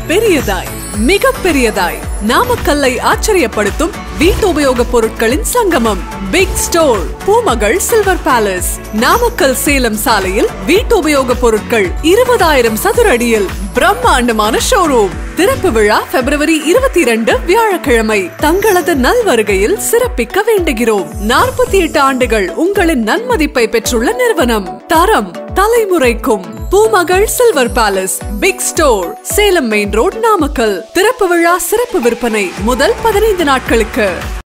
பெரியதாய் மிக பெரியதாய் நாமக்கல்லை ஆச்சரியப்படுத்தும் வீட்டுபயோக பொருட்களின் சங்கமம் big store Poomagal silver palace Namakkal Salem சாலையில் வீட்டுபயோக பொருட்கள் இருபதாயிரம் சதுர அடியில் பிரம்மாண்டமான ஷோரூம் திறப்பு விழா பிப்ரவரி இருபத்தி இரண்டு வியாழக்கிழமை தங்களது நல்வருகையில் சிறப்பிக்க வேண்டுகிறோம் நாற்பத்தி எட்டு ஆண்டுகள் உங்களின் நன்மதிப்பை பெற்றுள்ள நிறுவனம் தரம் தலைமுறைக்கும் Poomagal silver palace big store Salem main road Namakkal திறப்பு விழா சிறப்பு விற்பனை முதல் பதினைந்து நாட்களுக்கு